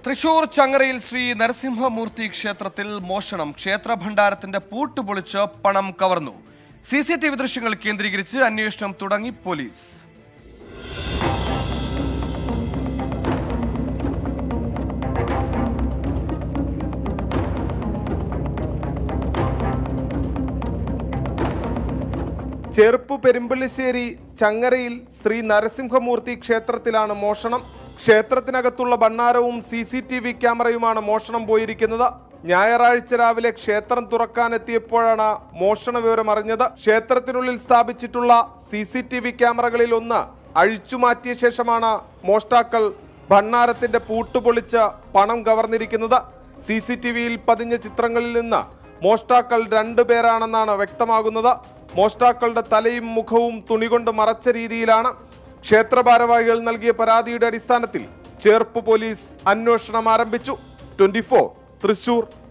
തൃശൂർ ചങ്ങരയിൽ ശ്രീ നരസിംഹമൂർത്തി ക്ഷേത്രത്തിൽ മോഷണം ക്ഷേത്ര ഭണ്ഡാരത്തിന്റെ പൂട്ട് പൊളിച്ച് പണം കവർന്നു സി സി ടി വി ദൃശ്യങ്ങൾ കേന്ദ്രീകരിച്ച് അന്വേഷണം തുടങ്ങി പോലീസ് ചെറുപ്പ് പെരുമ്പള്ളിശ്ശേരി ചങ്ങരയിൽ ശ്രീ നരസിംഹമൂർത്തി ക്ഷേത്രത്തിലാണ് മോഷണം ക്ഷേത്രത്തിനകത്തുള്ള ഭണ്ണാരവും സി സി ടി വി ക്യാമറയുമാണ് മോഷണം പോയിരിക്കുന്നത് ഞായറാഴ്ച രാവിലെ ക്ഷേത്രം തുറക്കാനെത്തിയപ്പോഴാണ് മോഷണ വിവരം അറിഞ്ഞത് ക്ഷേത്രത്തിനുള്ളിൽ സ്ഥാപിച്ചിട്ടുള്ള സി സി ടി വി ക്യാമറകളിൽ ഒന്ന് അഴിച്ചുമാറ്റിയ ശേഷമാണ് മോഷ്ടാക്കൾ ഭണ്ണാരത്തിന്റെ പൂട്ടുപൊളിച്ച് പണം കവർന്നിരിക്കുന്നത് സി സി ടി വിയിൽ പതിഞ്ഞ ചിത്രങ്ങളിൽ നിന്ന് മോഷ്ടാക്കൾ രണ്ടുപേരാണെന്നാണ് വ്യക്തമാകുന്നത് മോഷ്ടാക്കളുടെ തലയും മുഖവും തുണികൊണ്ട് മറച്ച രീതിയിലാണ് ക്ഷേത്ര ഭാരവാഹികൾ നൽകിയ പരാതിയുടെ അടിസ്ഥാനത്തിൽ ചേർപ്പ് പോലീസ് അന്വേഷണം ആരംഭിച്ചു ട്വന്റി തൃശൂർ